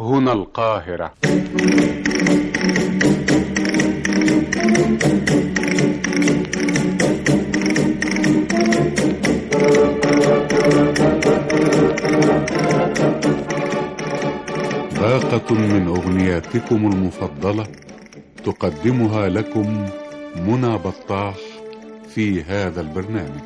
هنا القاهرة باقة من أغنياتكم المفضلة تقدمها لكم منى بطاح في هذا البرنامج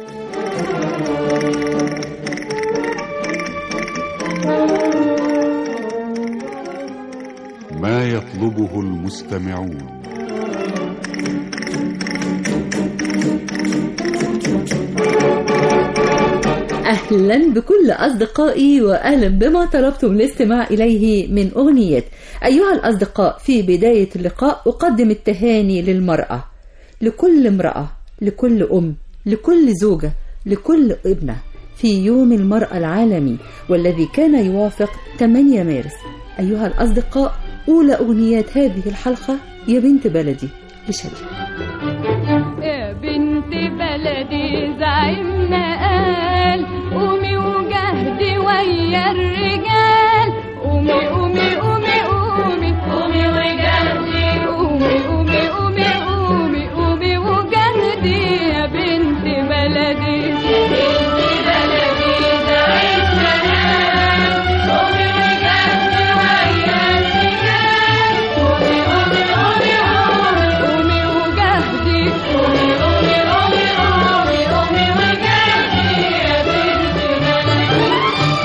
ما يطلبه المستمعون أهلا بكل أصدقائي وأهلا بما طلبتم الاستماع إليه من أغنية أيها الأصدقاء في بداية اللقاء أقدم التهاني للمرأة لكل امرأة لكل أم لكل زوجة لكل ابنة في يوم المرأة العالمي والذي كان يوافق 8 مارس أيها الأصدقاء أولى أغنيات هذه الحلقة يا بنت بلدي لشادي يا بنت بلدي زعيمنا قال قومي وجهدي ويا الرجال قومي قومي قومي قومي قومي وجهدي قومي قومي قومي قومي قومي وجهدي يا بنت بلدي بنت بلدي زعيمنا قال قومي وجهدي ويا الرجال قومي قومي قومي قومي قومي وجهدي قومي قومي قومي قومي قومي وجهدي يا بنت بلدي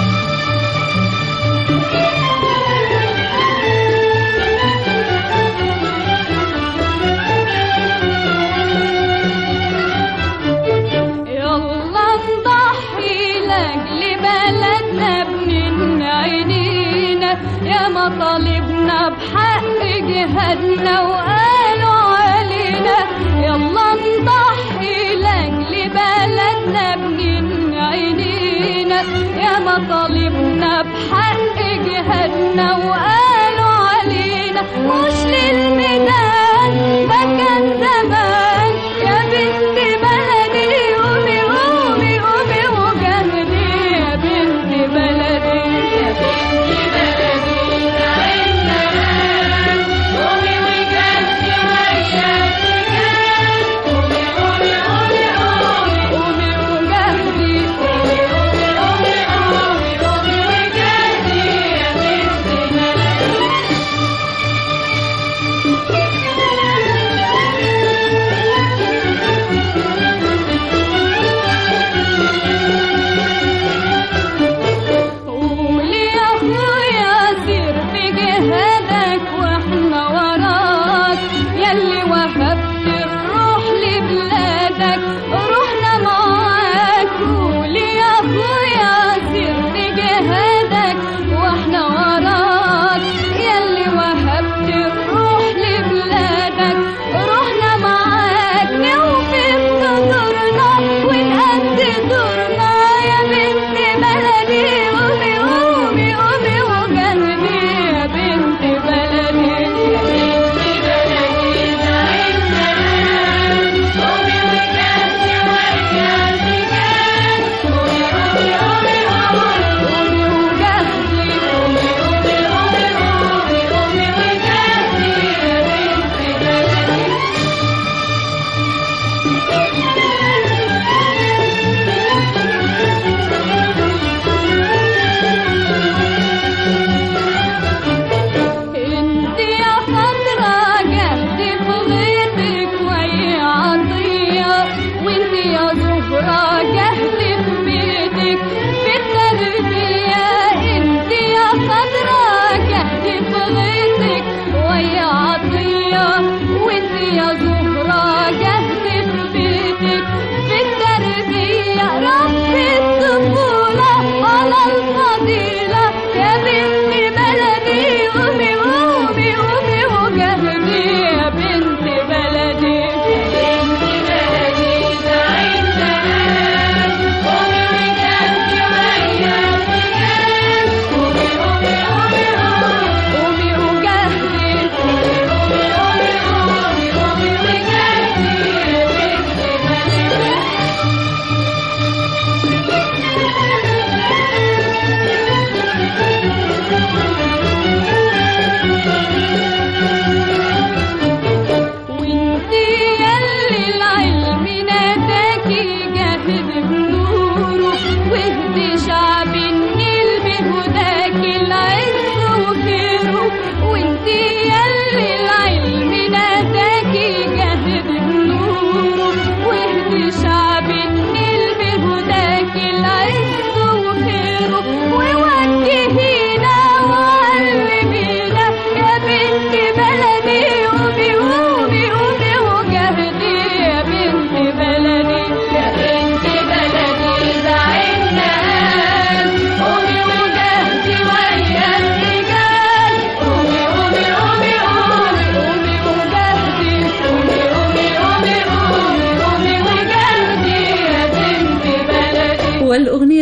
يلا نضحي لاجل بلدنا بنين عينينا يا مطالبنا بحق جهادنا وقالوا علينا يلا نضحي لاجل بلدنا بنين عينينا يا مطالبنا بحق جهادنا وقالوا علينا مش للميدان ده كان زمان يا بنت بلدي قومي قومي قومي وجهدي يا بنت بلدي يا بنت بلدي زعلنا قومي وجهدي ويا الرجال قومي قومي قومي قومي قومي وجهدي قومي قومي قومي قومي قومي وجهدي يا بنت بلدي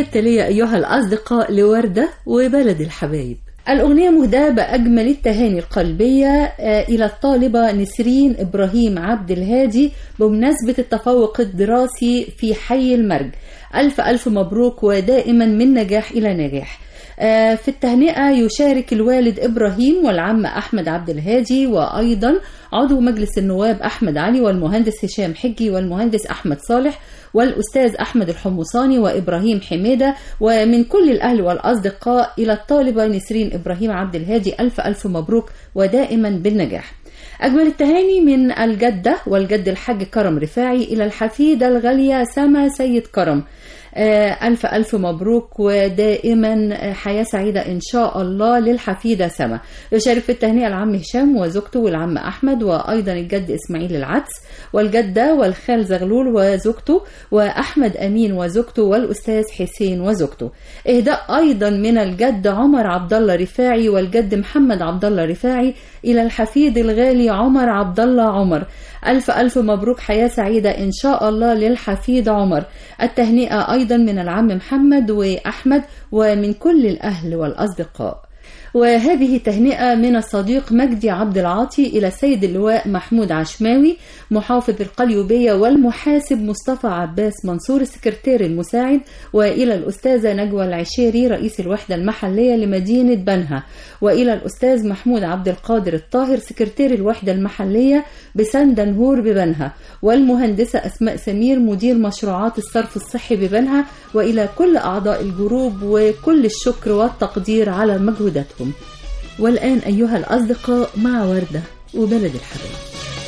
التالية أيها الأصدقاء لوردة وبلد الحبايب الأغنية مهداة بأجمل التهاني القلبية آه، إلى الطالبة نسرين إبراهيم عبد الهادي بمناسبة التفوق الدراسي في حي المرج ألف ألف مبروك ودائما من نجاح إلى نجاح آه، في التهنئة يشارك الوالد إبراهيم والعم أحمد عبد الهادي وأيضا عضو مجلس النواب أحمد علي والمهندس هشام حجي والمهندس أحمد صالح والأستاذ أحمد الحمصاني وإبراهيم حميدة ومن كل الأهل والأصدقاء إلى الطالبة نسرين إبراهيم عبد الهادي ألف ألف مبروك ودائما بالنجاح أجمل التهاني من الجدة والجد الحاج كرم رفاعي إلى الحفيدة الغالية سما سيد كرم آه، ألف ألف مبروك ودائما آه، حياة سعيدة إن شاء الله للحفيدة سما يشارك في التهنئة العم هشام وزوجته والعم أحمد وأيضا الجد إسماعيل العدس والجدة والخال زغلول وزوجته وأحمد أمين وزوجته والأستاذ حسين وزوجته إهداء أيضا من الجد عمر عبد الله رفاعي والجد محمد عبد الله رفاعي إلى الحفيد الغالي عمر عبد الله عمر ألف ألف مبروك حياة سعيدة إن شاء الله للحفيد عمر التهنئة أيضا من العم محمد وأحمد ومن كل الأهل والأصدقاء وهذه تهنئة من الصديق مجدي عبد العاطي إلى السيد اللواء محمود عشماوي محافظ القليوبية والمحاسب مصطفى عباس منصور السكرتير المساعد وإلى الأستاذة نجوى العشيري رئيس الوحدة المحلية لمدينة بنها وإلى الأستاذ محمود عبد القادر الطاهر سكرتير الوحدة المحلية بسندنهور ببنها والمهندسة أسماء سمير مدير مشروعات الصرف الصحي ببنها وإلى كل أعضاء الجروب وكل الشكر والتقدير على مجهوداتهم والآن أيها الأصدقاء مع وردة وبلد الحبايب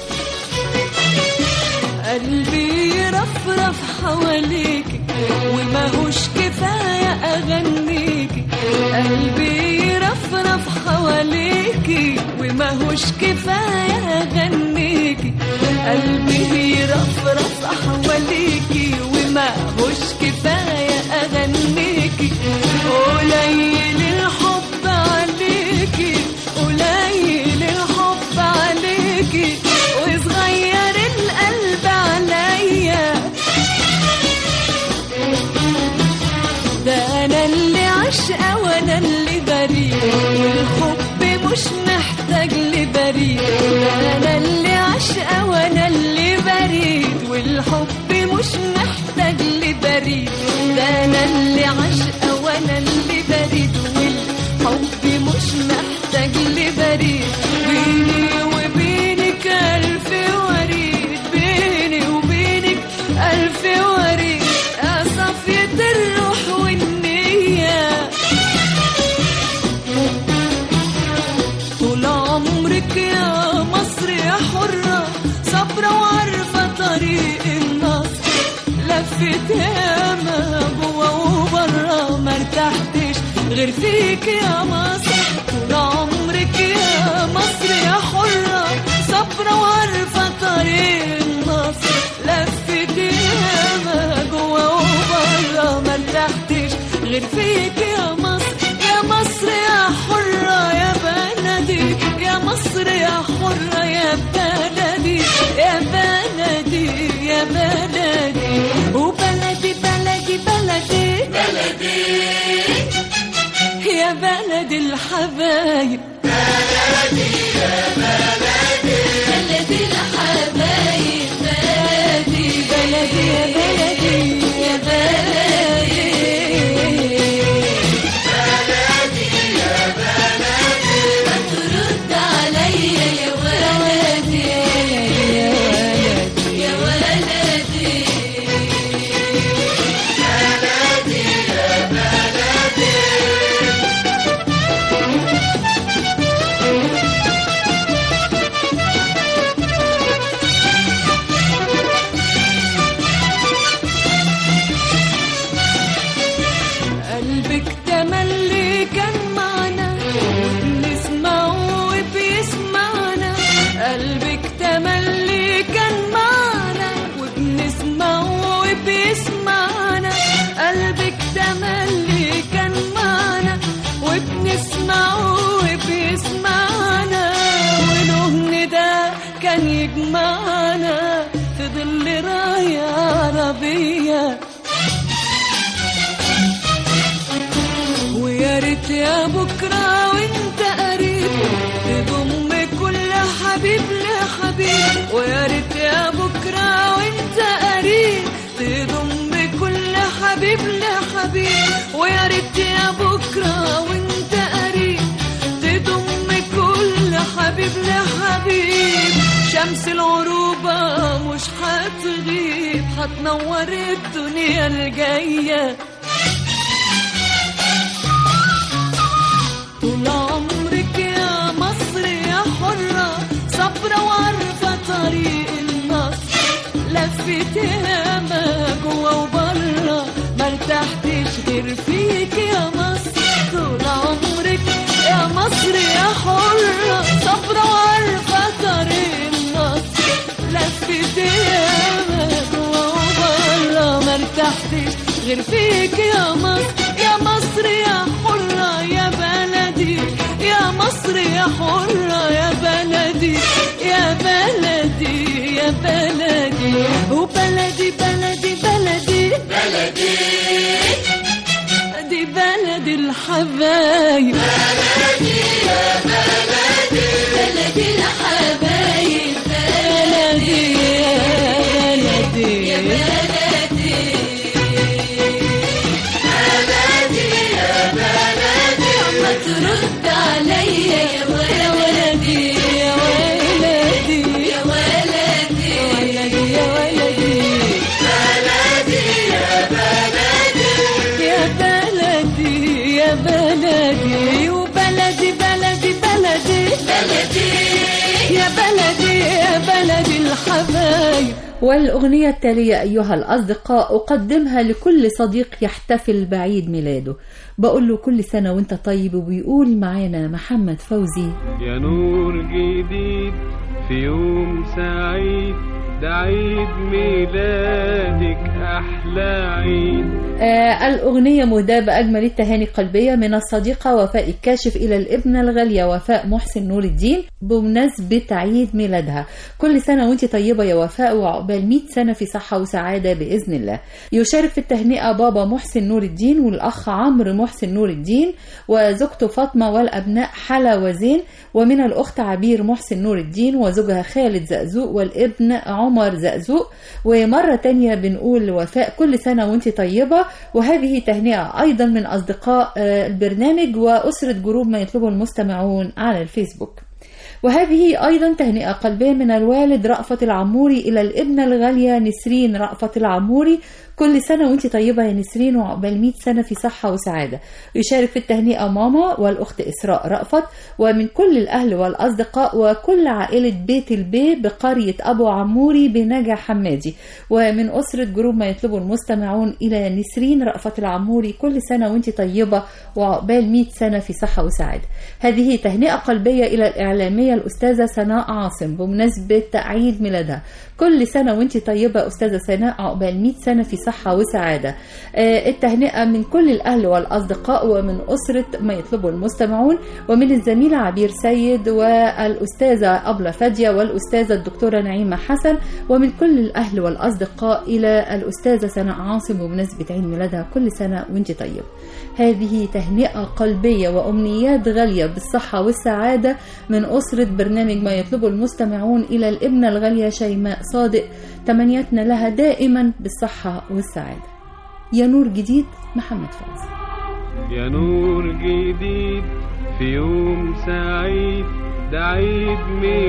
قلبي يرفرف حواليك وماهوش كفاية أغنيكي قلبي يرفرف حواليكي وماهوش كفاية أغنيكي قلبي يرفرف حواليكي وماهوش كفاية أغنيكي قليل الحب عليكي قليل الحب عليكي وصغير القلب عليا ده انا اللي عشقة وانا اللي بريء والحب مش محتاج لبريء ده انا اللي عشقة وانا اللي بريء والحب مش محتاج لبريء ده انا اللي عشقة وانا اللي بريء والحب مش محتاج لبريء بيني وبينك ألف وريد بيني وبينك ألف وريد يا صفية الروح والنية طول عمرك يا مصر يا حرة صبرة وعارفة طريق النصر لفت ياما جوا وبرا ما ارتحتش غير فيك يا مصر طول عمرك يا مصر يا حرة صبرة وعارفة طريق النصر لفت ياما جوا وبرا ما ارتحتش غير فيك يا مصر يا مصر يا حرة يا بلدي يا مصر يا حرة يا بلدي يا بلدي يا بلدي وبلدي بلدي بلدي بلدي يا بلد الحبايب بلدي الحبايب بلدي بلدي يا بلدي يا بلدي ما ترد عليا يا ولدي يا ولدي قلبك تملي كان معنا وبنسمعه وبيسمعنا قلبك تملي كان معنا وبنسمعه وبيسمعنا قلبك تملي كان معنا وبنسمعه وبيسمعنا ولهن ده كان يجمعنا في ظل راية عربية يا بكرة وانت قريب تضم كل حبيب لحبيب ويا ريت يا بكرة وانت قريب تضم كل حبيب لحبيب ويا ريت يا بكرة وانت قريب تضم كل حبيب لحبيب شمس العروبة مش هتغيب هتنور الدنيا الجايه طول عمرك يا مصر يا حرة صبرة وعارفة طريق النصر لفت ياما جوا وبرا ما ارتحتش غير فيك يا مصر طول عمرك يا مصر يا حرة صبرة وعارفة طريق النصر لفت ياما جوا وبرا ما ارتحتش غير فيك يا مصر يا مصر يا حرة يا بلدي يا مصر يا حرة يا بلدي يا بلدي يا بلدي وبلدي بلدي بلدي بلدي دي بلدي الحبايب بلدي الحبايب بلدي يا بلدي يا ما ترد عليا يا ولدي يا ولدي يا ولدي ولدي يا ولدي يا بلدي يا بلدي وبلدي بلدي بلدي بلدي يا بلدي يا بلدي الحبايب والأغنية التالية أيها الأصدقاء أقدمها لكل صديق يحتفل بعيد ميلاده بقول له كل سنة وانت طيب وبيقول معانا محمد فوزي يا نور جديد في يوم سعيد ده عيد ميلادك أحلى عيد آه الأغنية مهداة بأجمل التهاني القلبية من الصديقة وفاء الكاشف إلى الابنة الغالية وفاء محسن نور الدين بمناسبة عيد ميلادها كل سنة وانت طيبة يا وفاء وعقبال 100 سنة في صحة وسعادة بإذن الله يشارك في التهنئة بابا محسن نور الدين والأخ عمرو محسن نور الدين وزوجته فاطمة والأبناء حلا وزين ومن الأخت عبير محسن نور الدين وزوجها خالد زقزوق والابن عمر زقزوق ومرة تانية بنقول لوفاء كل سنة وانت طيبة وهذه تهنئة أيضا من أصدقاء آه، البرنامج وأسرة جروب ما يطلبه المستمعون على الفيسبوك وهذه أيضا تهنئة قلبية من الوالد رأفت العموري إلى الابنة الغالية نسرين رأفت العموري كل سنة وانت طيبة يا نسرين وعقبال 100 سنة في صحة وسعادة يشارك في التهنئة ماما والأخت إسراء رأفت ومن كل الأهل والأصدقاء وكل عائلة بيت البي بقرية أبو عموري بنجا حمادي ومن أسرة جروب ما يطلبه المستمعون إلى نسرين رأفت العموري كل سنة وانت طيبة وعقبال 100 سنة في صحة وسعادة هذه تهنئة قلبية إلى الإعلامية الأستاذة سناء عاصم بمناسبة عيد ميلادها كل سنة وانت طيبة يا أستاذة سناء عقبال 100 سنة في صحة وسعادة آه، التهنئة من كل الأهل والأصدقاء ومن أسرة ما يطلبه المستمعون ومن الزميلة عبير سيد والأستاذة أبلة فادية والأستاذة الدكتورة نعيمة حسن ومن كل الأهل والأصدقاء إلى الأستاذة سناء عاصم بمناسبة عيد ميلادها كل سنة وانت طيب هذه تهنئة قلبية وأمنيات غالية بالصحة والسعادة من أسرة برنامج ما يطلبه المستمعون إلى الابنة الغالية شيماء صادق تمنياتنا لها دائما بالصحة والسعادة يا نور جديد محمد فوزي يا نور جديد في يوم سعيد ده عيد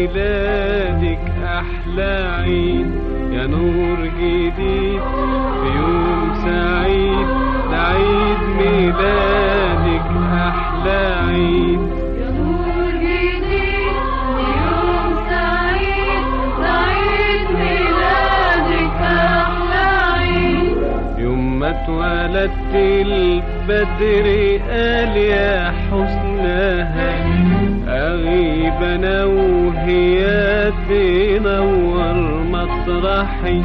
ميلادك أحلى عيد يا نور جديد في يوم سعيد ده عيد ميلادك أحلى عيد يا نور جديد يوم سعيد سعيد ميلادك أحلى عيد يوم ما اتولدت البدر قال يا حسنها أغيب أنا وهي تنور مطرحي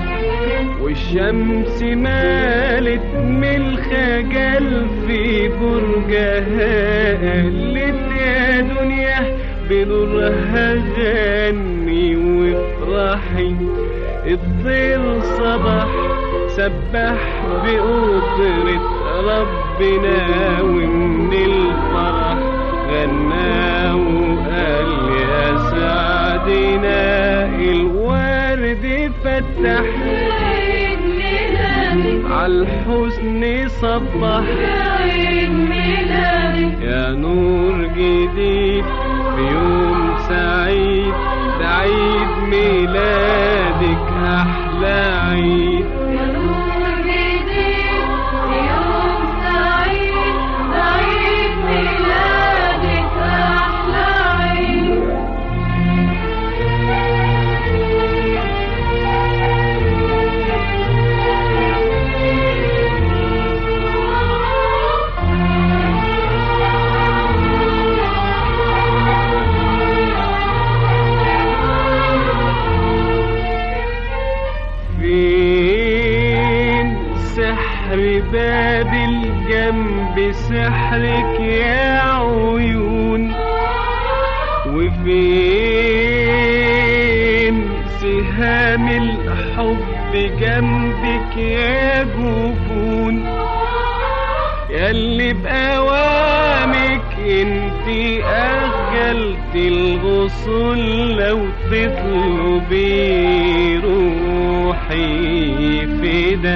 والشمس مالت من الخجل في برجها قالت يا دنيا بنورها غني وافرحي الطير صبح سبح بقدرة ربنا ومن الفرح غنى وقال يا سعدنا الورد فتح عيد ميلادك عالحسن صبح عيد ميلادك يا نور جديد في يوم سعيد ده عيد ميلادك أحلى عيد يا نور جديد يوم سعيد عيد ميلادك أحلى عيد فين سحر باب الجنب سحرك يا عيون وفين سهام الحب جنبك يا جفون ياللي بأوامك انتي أخجلت الغصون لو تطلبي روحي فدا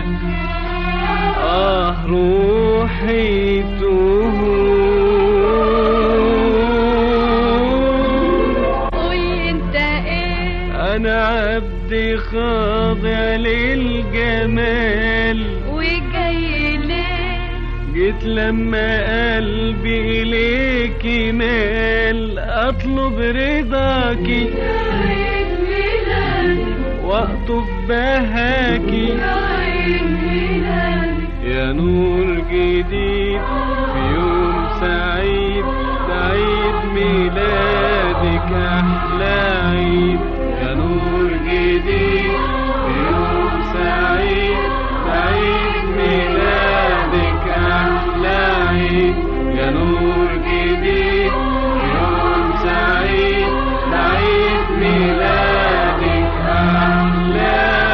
آه روحي تهون قولي انت ايه أنا عبد خاضع للجمال وجاي ليه جيت لما قلبي إليك مال أطلب رضاكي عيد ميلادك وأقطف بهاكي عيد ميلادك يا نور جديد في يوم سعيد سعيد ميلادك أحلى عيد يا نور جديد في يوم سعيد سعيد ميلادك أحلى عيد يا نور جديد في يوم سعيد سعيد ميلادك أحلى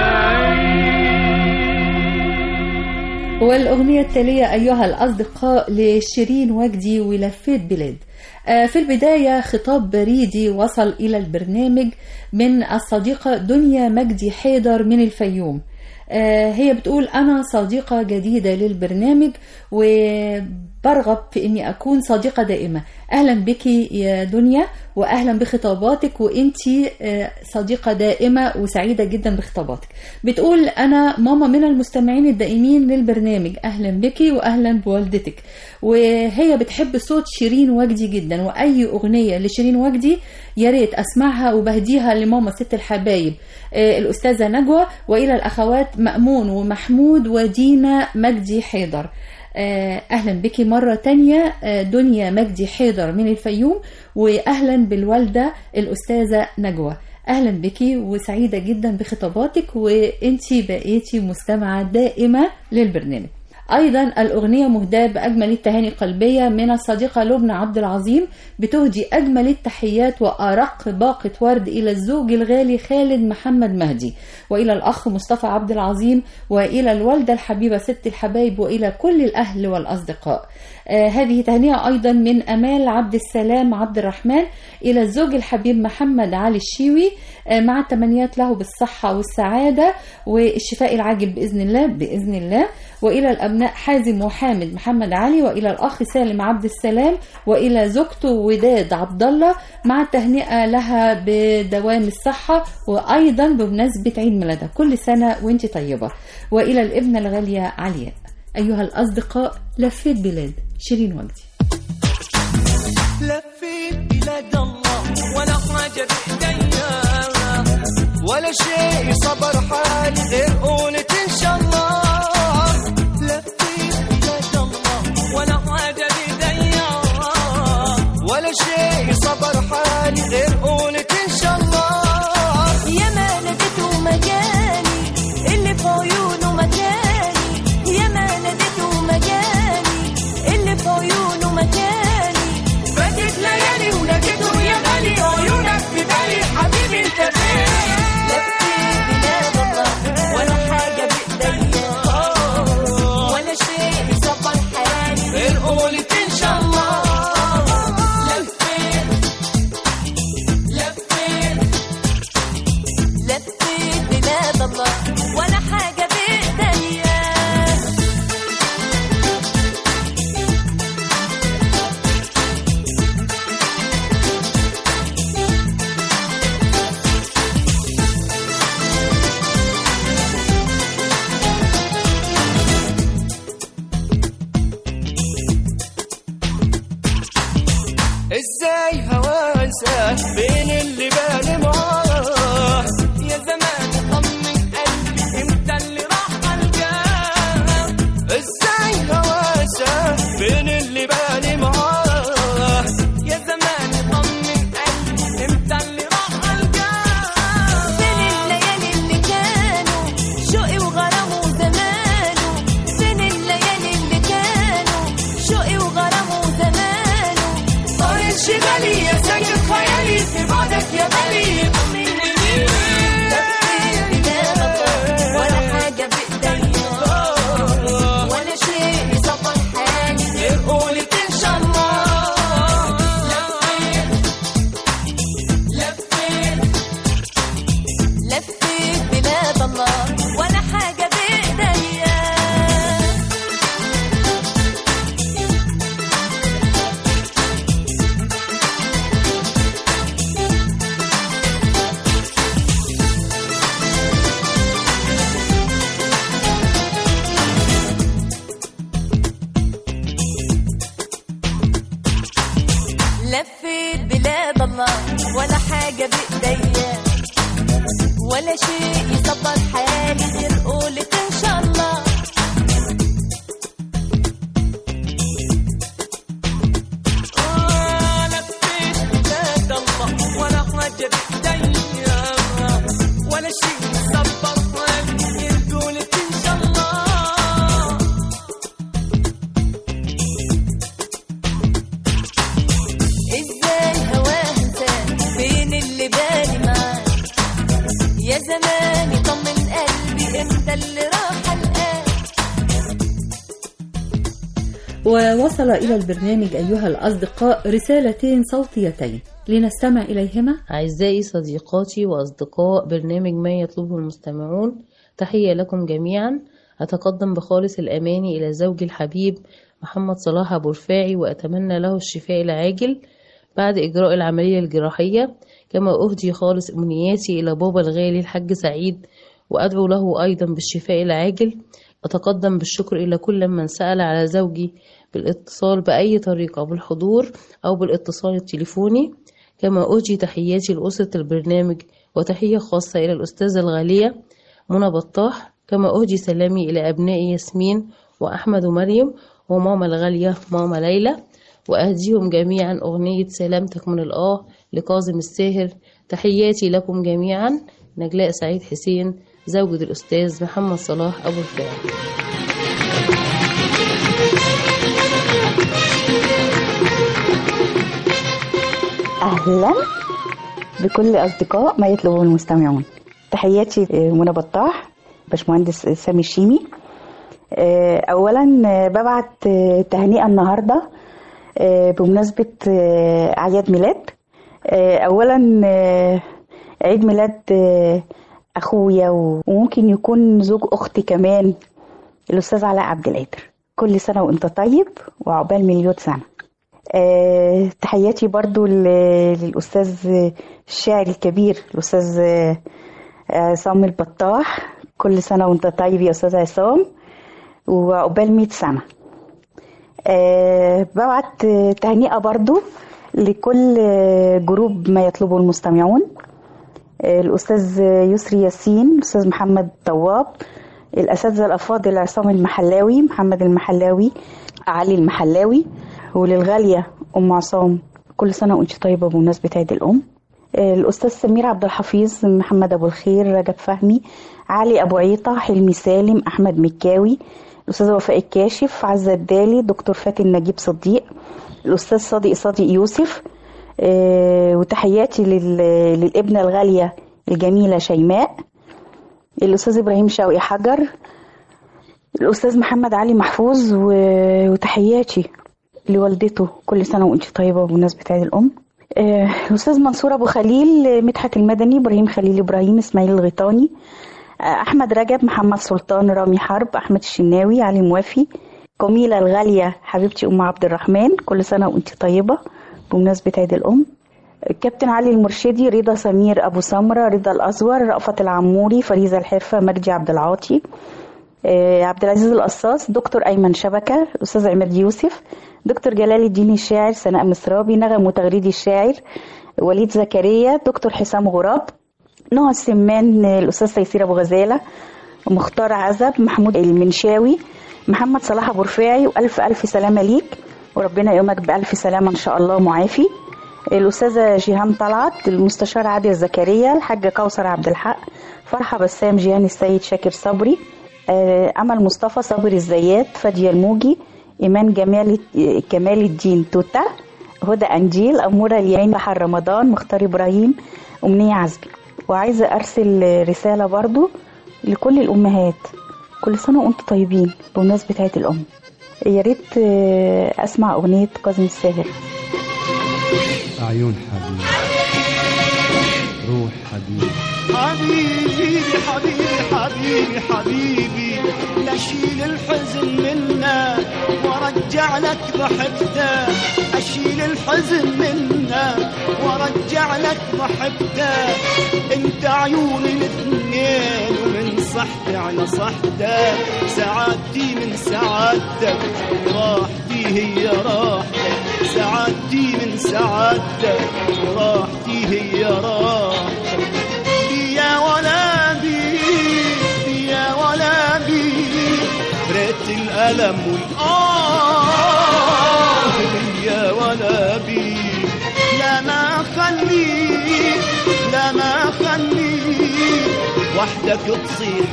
عيد والأغنية التالية أيها الأصدقاء لشيرين وجدي ولفيت بلاد آه، في البداية خطاب بريدي وصل إلى البرنامج من الصديقة دنيا مجدي حيدر من الفيوم آه، هي بتقول أنا صديقة جديدة للبرنامج وبرغب في أني أكون صديقة دائمة أهلا بك يا دنيا وأهلا بخطاباتك وأنتي آه، صديقة دائمة وسعيدة جدا بخطاباتك بتقول أنا ماما من المستمعين الدائمين للبرنامج أهلا بك وأهلا بوالدتك وهي بتحب صوت شيرين وجدي جدا وأي أغنية لشيرين وجدي يا ريت أسمعها وبهديها لماما ست الحبايب آه، الأستاذة نجوى وإلى الأخوات مأمون ومحمود ودينا مجدي حيدر آه، أهلا بك مرة تانية آه، دنيا مجدي حيدر من الفيوم وأهلا بالوالدة الأستاذة نجوى أهلا بك وسعيدة جدا بخطاباتك وانتي بقيتي مستمعة دائمة للبرنامج أيضا الأغنية مهداة بأجمل التهاني القلبية من الصديقة لبنى عبد العظيم بتهدي أجمل التحيات وأرق باقة ورد إلى الزوج الغالي خالد محمد مهدي وإلى الأخ مصطفى عبد العظيم وإلى الوالدة الحبيبة ست الحبايب وإلى كل الأهل والأصدقاء آه هذه تهنئة أيضا من أمال عبد السلام عبد الرحمن إلى الزوج الحبيب محمد علي الشيوي آه مع التمنيات له بالصحة والسعادة والشفاء العاجل بإذن الله بإذن الله وإلى الأبناء حازم وحامد محمد علي وإلى الأخ سالم عبد السلام وإلى زوجته وداد عبد الله مع التهنئة لها بدوام الصحة وأيضا بمناسبة عيد ميلادها كل سنة وانت طيبة وإلى الابنة الغالية علياء أيها الأصدقاء لفيت بلاد شيرين وجدي لفيت بلاد الله ولا حاجة بإيديا ولا شيء صبر حالي غير قولة إن شاء الله لفيت بلاد الله ولا حاجة بإيديا ولا شيء صبر حالي غير قولة إن شاء الله يا ما ناديته مجاني اللي في عيونه مكاني يا ما ناديته مجاني اللي في عيونه مكاني فاتت ليالي وناديته يا غالي عيونك في بالي حبيبي انت فين لفيت بلاد الله ولا حاجة بإيديا ولا شيء صبر حالي غير قولة إن شاء الله واساه بين اللي بالي معاه يا زمان طمن قلبي امتى اللي راح القاه ازاي هواسه بين اللي بالي معاه يا زمان طمن قلبي امتى اللي راح القاه فين الليالي اللي كانوا شوقي وغرامه وزمانه فين الليالي اللي كانوا شوقي وغرامه وزمانه صار انشغالي يا ساكن خيالي في بعدك يا غالي لفيت بلا مطار ولا حاجة بإيديا ولا شيء سفر حالي غير قولك إن شاء الله لفيت بلاد الله ولا حاجة بإيديا لفيت بلاد الله ولا حاجة بإيديا ولا شيء يصبر حالي غير قولك إن شاء الله آه، لفيت بلاد الله ولا حاجة بإيديا ولا شيء يصبر حالي غير قولك إن شاء الله ازاي هواه انسان بين اللي بالي معاه يا زماني طمن قلبي امتى اللي راح الآن ووصل إلى البرنامج أيها الأصدقاء رسالتين صوتيتين لنستمع إليهما أعزائي صديقاتي وأصدقاء برنامج ما يطلبه المستمعون تحية لكم جميعا أتقدم بخالص الأماني إلى زوجي الحبيب محمد صلاح أبو رفاعي وأتمنى له الشفاء العاجل بعد إجراء العملية الجراحية كما أهدي خالص أمنياتي إلى بابا الغالي الحاج سعيد وأدعو له أيضا بالشفاء العاجل أتقدم بالشكر إلى كل من سأل على زوجي بالاتصال بأي طريقة بالحضور أو بالاتصال التليفوني كما أوجي تحياتي لأسرة البرنامج وتحية خاصة إلى الأستاذة الغالية منى بطاح كما أهدي سلامي إلى أبنائي ياسمين وأحمد ومريم وماما الغالية ماما ليلى وأهديهم جميعا أغنية سلامتك من الآه لكاظم الساهر تحياتي لكم جميعا نجلاء سعيد حسين زوجة الأستاذ محمد صلاح أبو الفاعل أهلا بكل أصدقاء ما يطلبه المستمعون تحياتي آه، منى بطاح باشمهندس سامي الشيمي آه، أولا آه، ببعت آه، تهنئة النهاردة آه، بمناسبة آه، أعياد ميلاد آه، أولا آه، عيد ميلاد آه، أخويا و- وممكن يكون زوج أختي كمان الأستاذ علاء عبد القادر كل سنة وأنت طيب وعقبال مليون سنة آه، تحياتي برضو ل- للأستاذ الشاعر الكبير الأستاذ آه، عصام البطاح كل سنة وانت طيب يا أستاذ عصام وعقبال مئة سنة آه، ببعت آه، تهنئة برضو لكل آه، جروب ما يطلبه المستمعون آه، الأستاذ يسري ياسين الأستاذ محمد طواب الأساتذة الأفاضل عصام المحلاوي محمد المحلاوي علي المحلاوي وللغالية أم عصام كل سنة وأنت طيبة بمناسبة عيد الأم آه، الأستاذ سمير عبد الحفيظ محمد أبو الخير رجب فهمي علي أبو عيطة حلمي سالم أحمد مكاوي الأستاذ وفاء الكاشف عزة الدالي دكتور فاتن نجيب صديق الأستاذ صادق صادق يوسف آه، وتحياتي لل- للابنة الغالية الجميلة شيماء الأستاذ إبراهيم شوقي حجر الأستاذ محمد علي محفوظ و- وتحياتي لوالدته كل سنة وأنت طيبة بمناسبة عيد الأم آه، الأستاذ منصور أبو خليل آه، مدحت المدني إبراهيم خليل إبراهيم إسماعيل الغيطاني آه، أحمد رجب محمد سلطان رامي حرب أحمد الشناوي علي موافي جميلة الغالية حبيبتي أم عبد الرحمن كل سنة وأنت طيبة بمناسبة عيد الأم كابتن علي المرشدي رضا سمير أبو سمرة رضا الأزور رأفت العموري فريزة الحرفة مرجي عبد العاطي آه، عبد العزيز القصاص دكتور أيمن شبكة الأستاذ عماد يوسف دكتور جلال الدين الشاعر سناء مصرابي نغم وتغريدي الشاعر وليد زكريا دكتور حسام غراب نهى السمان الأستاذ تيسير أبو غزالة مختار عزب محمود المنشاوي محمد صلاح أبو رفاعي وألف ألف سلامة ليك وربنا يومك بألف سلامة إن شاء الله معافي الأستاذة جيهان طلعت المستشار عادل زكريا الحاجة كوثر عبد الحق فرحة بسام جيهان السيد شاكر صبري آه، أمل مصطفى صابر الزيات فادية الموجي إيمان جمال كمال الدين توتا هدى أنجيل أمورة اليمين بحر رمضان مختار إبراهيم أمنية عزبي وعايزة أرسل رسالة برضو لكل الأمهات كل سنة وأنتم طيبين بمناسبة عيد الأم يا ريت آه، أسمع أغنية كاظم الساهر عيون حبيبي روح حبيبي حبيبي حبيبي حبيبي حبيبي نشيل الحزن منا وارجع لك ضحكته اشيل الحزن منا وارجع لك ضحكته انت عيوني الاثنين ومن صحتي على صحتك سعادتي من سعادتك وراحتي هي راحتك سعادتي من سعادتك وراحتي هي راحتك يا ولا بي يا ولا بي ريت الألم والآه يا ولا بي لا ما خليك لا ما خليك وحدك تصيح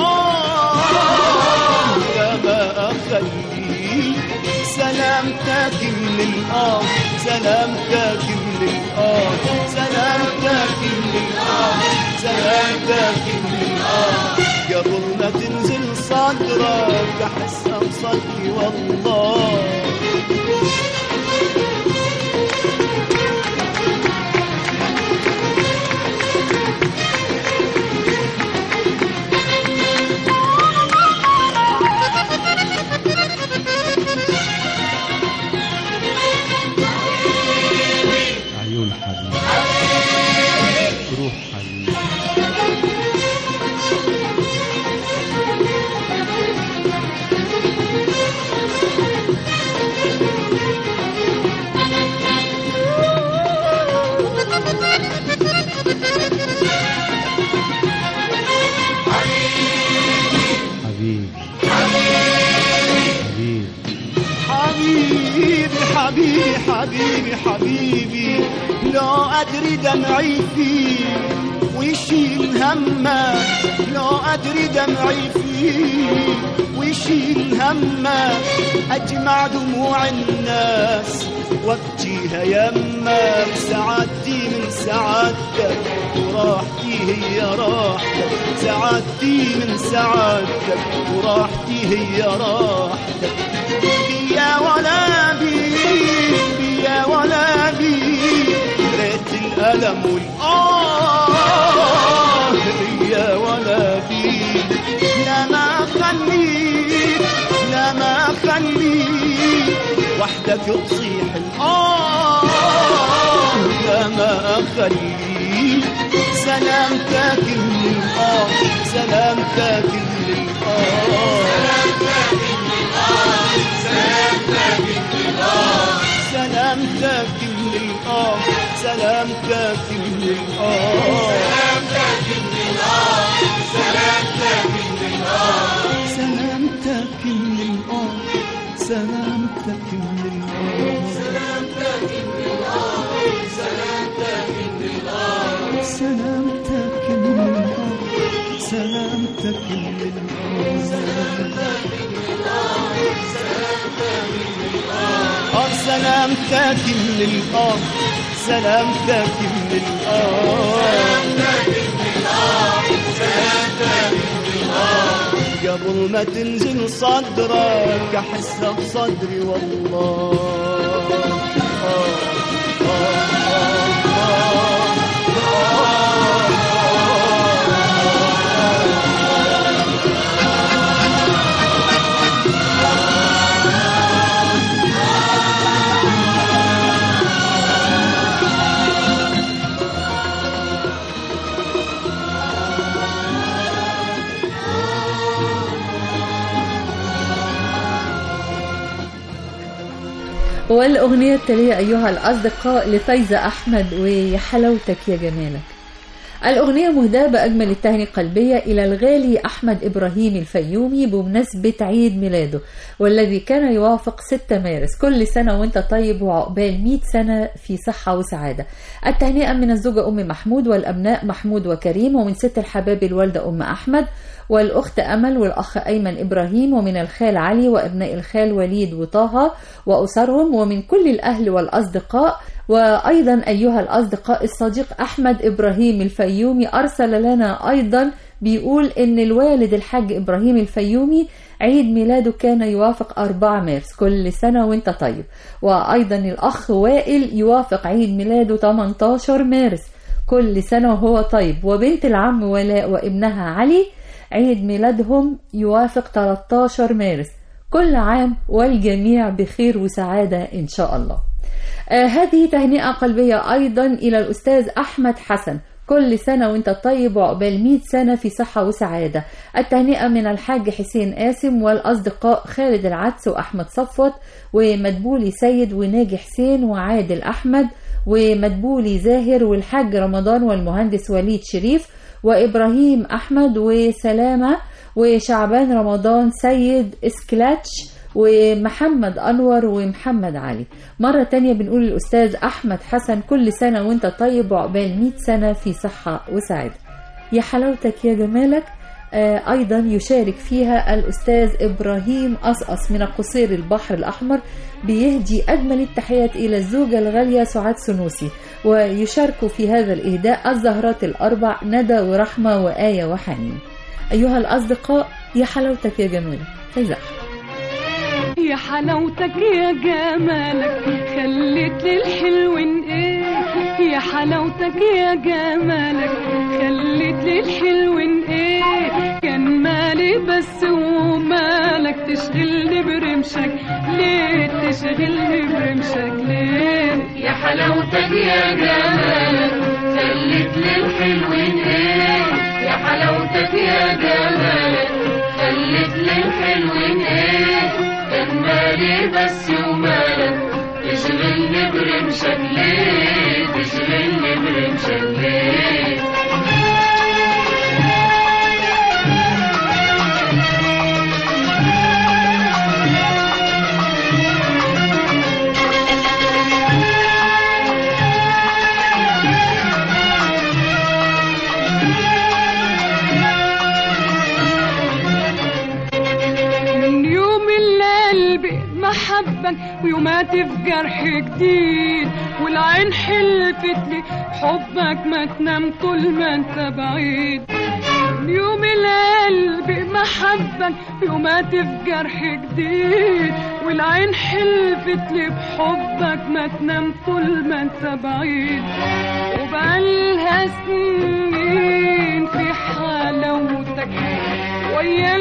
الآه لا ما أخليك سلامتك من الآه سلامتك من الآه سلامتك من الآه سلامتك من الآه قبل ما تنزل صدرك أحس أبصري والله عيون حبيبي روح حبيبي حبيبي حبيبي حبيبي حبيبي حبيبي حبيبي لو أدري دمعي فيه ويشيل همه لو أدري دمعي فيه ويشيل همه أجمع دموع الناس وابكيها يمك سعادتي من سعادتك وراحتي هي راحتك سعادتي من سعادتك وراحتي هي راحتك يا ولا بي يا ولا بي ريت الألم والآه يا ولا بي لا ما خليك لا ما خليك وحدك تصيح الآه لا ما أخليك سلامتك من الآه سلامتك من الآه سلامتك من الآه سلامتك من الآه سلامتك من الآه سلامتك من الآه سلامتك من الآه سلامتك من الآه آه سلامتك من الآه سلامتك من الآه قبل ما تنزل صدرك أحس بصدري والله آه آه آه والأغنية التالية أيها الأصدقاء لفايزة أحمد ويا حلاوتك يا جمالك الأغنية مهداة بأجمل التهاني القلبية إلى الغالي أحمد إبراهيم الفيومي بمناسبة عيد ميلاده والذي كان يوافق 6 مارس كل سنة وانت طيب وعقبال 100 سنة في صحة وسعادة التهنئة من الزوجة أم محمود والأبناء محمود وكريم ومن ست الحباب الوالدة أم أحمد والأخت أمل والأخ أيمن إبراهيم ومن الخال علي وأبناء الخال وليد وطه وأسرهم ومن كل الأهل والأصدقاء وأيضا أيها الأصدقاء الصديق أحمد إبراهيم الفيومي أرسل لنا أيضا بيقول إن الوالد الحاج إبراهيم الفيومي عيد ميلاده كان يوافق 4 مارس كل سنة وانت طيب وأيضا الأخ وائل يوافق عيد ميلاده 18 مارس كل سنة وهو طيب وبنت العم ولاء وابنها علي عيد ميلادهم يوافق 13 مارس كل عام والجميع بخير وسعادة إن شاء الله آه هذه تهنئة قلبية أيضا إلى الأستاذ أحمد حسن كل سنة وانت طيب وعقبال 100 سنة في صحة وسعادة التهنئة من الحاج حسين قاسم والأصدقاء خالد العدس وأحمد صفوت ومدبولي سيد وناجي حسين وعادل أحمد ومدبولي زاهر والحاج رمضان والمهندس وليد شريف وإبراهيم أحمد وسلامة وشعبان رمضان سيد اسكلاتش ومحمد أنور ومحمد علي مرة تانية بنقول الأستاذ أحمد حسن كل سنة وانت طيب وعقبال 100 سنة في صحة وسعادة يا حلاوتك يا جمالك آه، أيضا يشارك فيها الأستاذ إبراهيم أصأص من قصير البحر الأحمر بيهدي أجمل التحيات إلى الزوجة الغالية سعاد سنوسي ويشاركوا في هذا الإهداء الزهرات الأربع ندى ورحمة وآية وحنين أيها الأصدقاء يا حلاوتك يا جمالك فايزة أحمد. يا حلاوتك يا جمالك خليت للحلوين ايه يا حلاوتك يا جمالك خليت للحلوين ايه كان مالي بس ومالك تشغلني برمشك ليه تشغلني برمشك ليه يا حلاوتك يا جمالك خليت للحلوين ايه يا حلاوتك يا جمالك خليت للحلوين ايه كان مالي بس ومالك تشغلني برمشك ليه تشغلني برمشك ليه من يوم اللي قلبي محبك ويومات في جرح جديد والعين حلفت لي حبك ما تنام طول ما انت بعيد من يوم اللي قلبي محبك ويومات في جرح جديد والعين حلفت لي بحبك ما تنام طول ما انت بعيد وبقالها سنين في حلاوتك ويا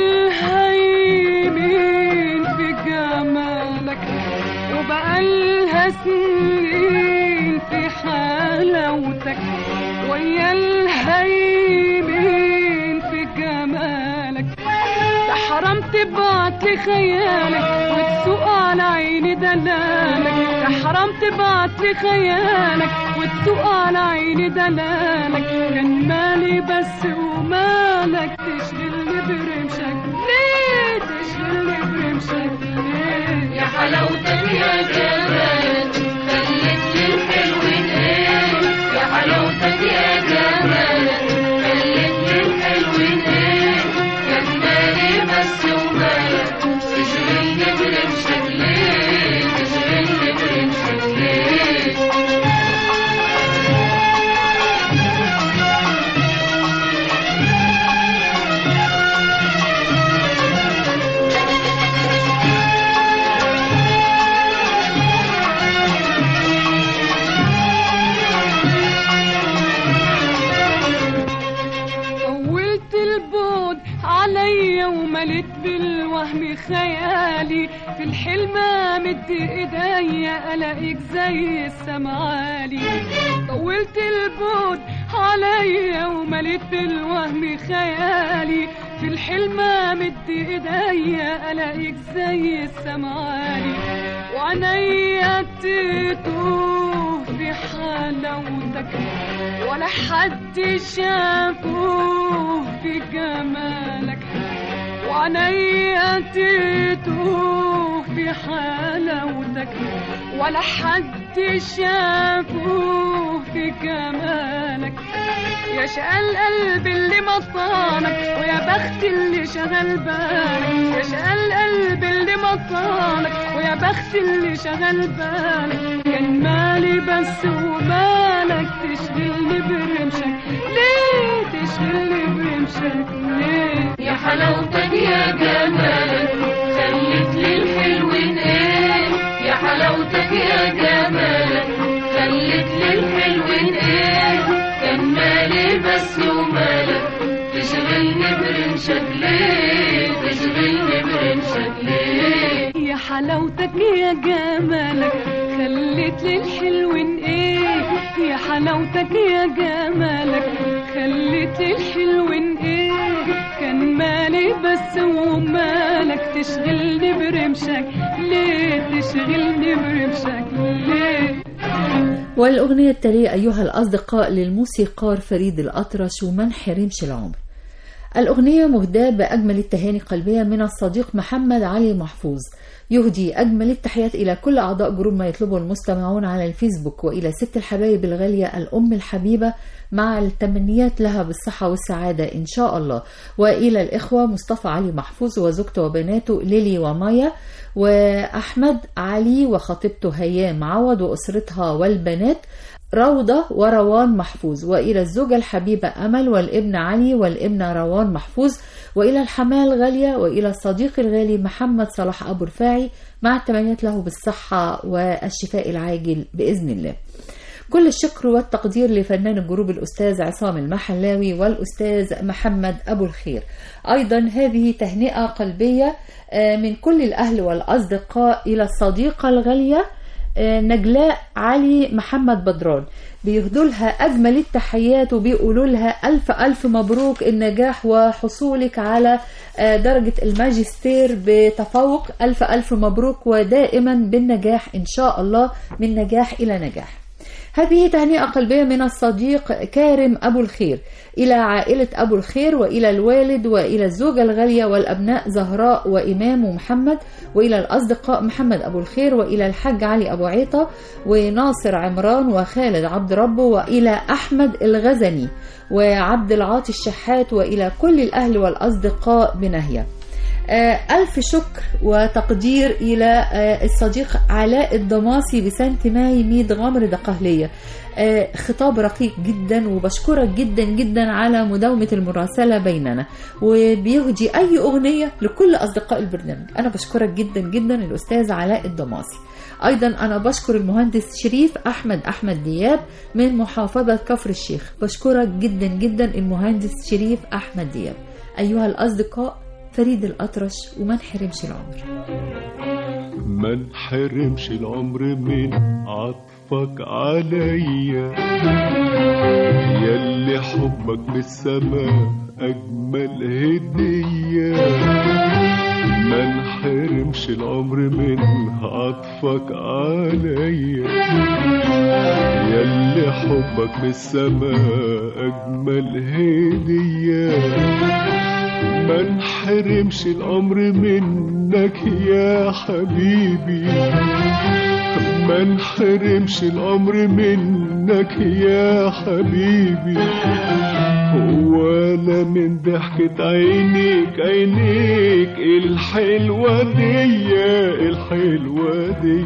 الهيمين في جمالك وبقالها سنين في حلاوتك ويا الهيمين في جمالك ده حرام تبعت لي خيالك وتسوق على عيني دلالك ده حرام تبعت لي خيالك وتسوق على عيني دلالك كان مالي بس ومالك تشغلني برمشك ليه تشغلني برمشك ليه يا حلاوتك يا جمالك خليت للحلوين ايه يا حلاوتك يا جمالك خليت للحلوين ايه كان مالي بس ومالك تشغلني برمشك ليه تشغلني برمشك ليه طولت البعد عليا ومليت بالوهم خيالي في الحلم مد ايديا الاقيك زي السمعالي طولت البعد عليا ومليت بالوهم خيالي في الحلم مد ايديا الاقيك زي السمعالي وعينيا تتوه في حلاوتك ولا حد شافوه في جمالك وعينيا تتوه في حلاوتك ولا حد شافوه في جمالك يا شقى القلب اللي مطانك ويا بخت اللي شغل بالك يا شقى القلب اللي مطانك ويا بخت اللي شغل بالك كان مالي بس ومالك تشغلني برمشك ليه تشغلني برمشك ليه يا حلاوتك يا جمالك خلت لي الحلوين ايه يا حلاوتك يا جمالك خلت لي الحلوين ايه كان مالي بس ومالك تشغلني برمشك ليه تشغلني برمشك ليه يا حلاوتك يا جمالك خلت لي الحلوين ايه يا حلاوتك يا جمالك خلت لي الحلوين ايه كان مالي بس ومالك تشغلني برمشك ليه تشغلني برمشك ليه والأغنية التالية أيها الأصدقاء للموسيقار فريد الأطرش ومن حرمش العمر الأغنية مهداة بأجمل التهاني قلبية من الصديق محمد علي محفوظ يهدي أجمل التحيات إلى كل أعضاء جروب ما يطلبه المستمعون على الفيسبوك وإلى ست الحبايب الغالية الأم الحبيبة مع التمنيات لها بالصحة والسعادة إن شاء الله وإلى الإخوة مصطفى علي محفوظ وزوجته وبناته ليلي ومايا وأحمد علي وخطيبته هيام عوض وأسرتها والبنات روضة وروان محفوظ وإلى الزوجة الحبيبة أمل والابن علي والابنة روان محفوظ وإلى الحماة الغالية وإلى الصديق الغالي محمد صلاح أبو رفاعي مع التمنيات له بالصحة والشفاء العاجل بإذن الله كل الشكر والتقدير لفنان الجروب الأستاذ عصام المحلاوي والأستاذ محمد أبو الخير أيضا هذه تهنئة قلبية آه، من كل الأهل والأصدقاء إلى الصديقة الغالية آه، نجلاء علي محمد بدران بيهدوا لها أجمل التحيات وبيقولوا لها ألف ألف مبروك النجاح وحصولك على آه، درجة الماجستير بتفوق ألف ألف مبروك ودائما بالنجاح إن شاء الله من نجاح إلى نجاح هذه تهنئة قلبية من الصديق كارم أبو الخير إلى عائلة أبو الخير وإلى الوالد وإلى الزوجة الغالية والأبناء زهراء وإمام ومحمد وإلى الأصدقاء محمد أبو الخير وإلى الحاج علي أبو عيطة وناصر عمران وخالد عبد ربه وإلى أحمد الغزني وعبد العاطي الشحات وإلى كل الأهل والأصدقاء بنهية آه، ألف شكر وتقدير إلى آه، الصديق علاء الضماسي بسانت ماي ميد غمر دقهلية آه، خطاب رقيق جدا وبشكرك جدا جدا على مداومة المراسلة بيننا وبيهدي أي أغنية لكل أصدقاء البرنامج أنا بشكرك جدا جدا الأستاذ علاء الضماسي أيضا أنا بشكر المهندس شريف أحمد أحمد دياب من محافظة كفر الشيخ بشكرك جدا جدا المهندس شريف أحمد دياب أيها الأصدقاء فريد الأطرش وما نحرمش العمر ما انحرمش العمر من عطفك عليا ياللي حبك من السماء اجمل هديه ما انحرمش العمر من عطفك عليا ياللي حبك من السماء اجمل هديه ما انحرمش الامر منك يا حبيبي ما انحرمش الامر منك يا حبيبي ولا من ضحكة عينيك عينيك الحلوة دي الحلوة دي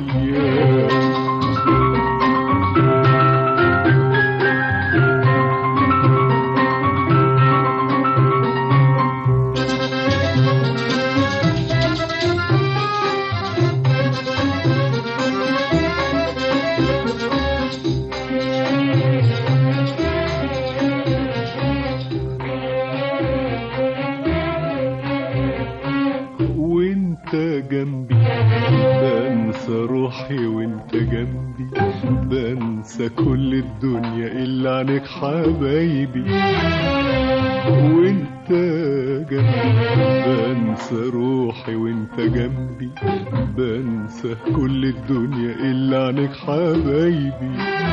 وانت جنبي بنسى روحي وانت جنبي بنسى كل الدنيا الا عنك حبايبي وانت وانت جنبي بنسى روحي وانت جنبي بنسى كل الدنيا إلا عنك حبايبي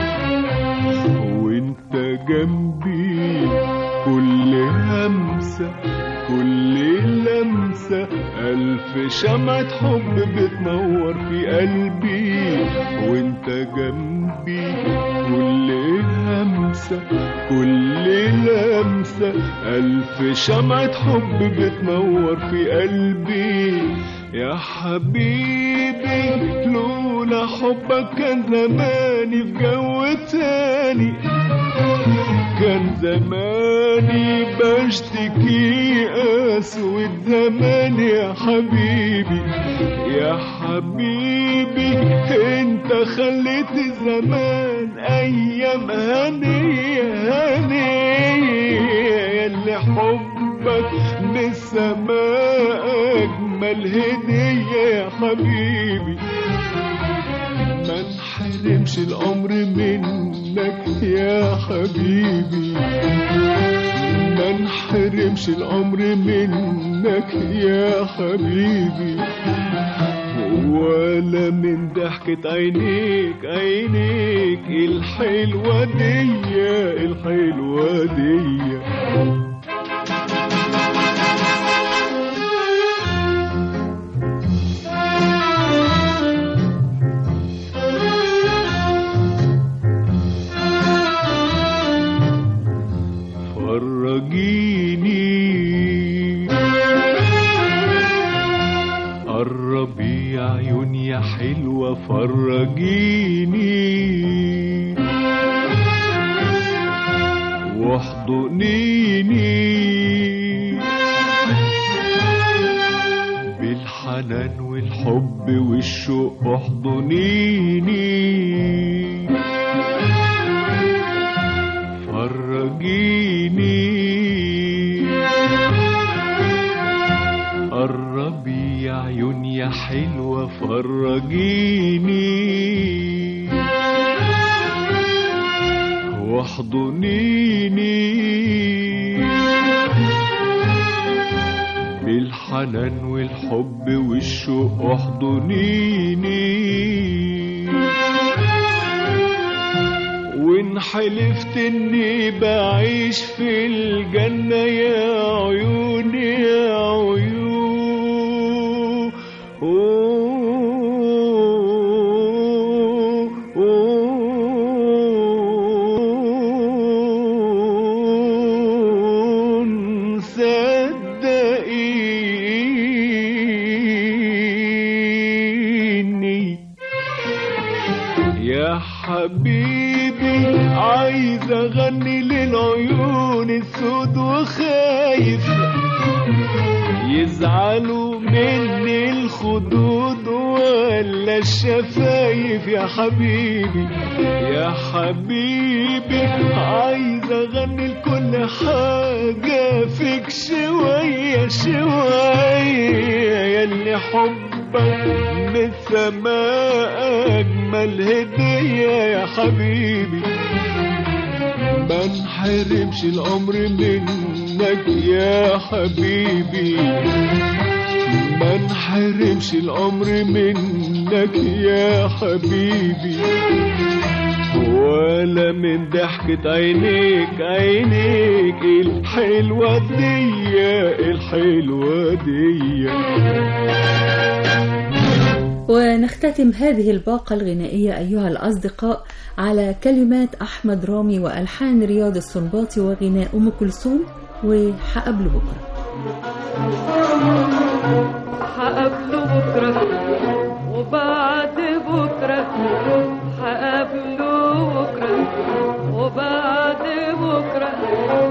وانت جنبي كل همسة كل لمسة ألف شمعة حب بتنور في قلبي وانت جنبي كل همسة كل لمسة ألف شمعة حب بتنور في قلبي يا حبيبي لولا حبك كان زماني في جو تاني كان زماني بشتكي اسود زمان يا حبيبي يا حبيبي انت خليت الزمان ايام هنية هنية اللي حبك من السماء اجمل هدية يا حبيبي ما نحرمش العمر منك يا حبيبي ما نحرمش العمر منك يا حبيبي ولا من ضحكة عينيك عينيك الحلوة دي الحلوة دي فرجيني قربي يا عيون يا حلوة فرجيني واحضنيني بالحنان والحب والشوق احضنيني فرجيني قربي يا عيون يا حلوة فرجيني واحضنيني بالحنان والحب والشوق احضنيني وان حلفت اني بعيش في الجنة يا عيوني يا عيون صدقيني يا حبيبي عايز اغني للعيون السود وخايف يزعلوا مني الخدود ولا الشفايف يا حبيبي يا حبيبي عايز اغني لكل حاجة فيك شوية شوية ياللي حبك من السماء أجمل هدية يا حبيبي ما نحرمش العمر منك يا حبيبي ما نحرمش العمر منك يا حبيبي ولا من ضحكة عينيك عينيك الحلوة دي الحلوة دي ونختتم هذه الباقة الغنائية أيها الأصدقاء على كلمات أحمد رامي وألحان رياض السنباطي وغناء أم كلثوم وحقبل بكرة هقابله بكرة وبعد بكرة هقابله بكرة وبعد بكرة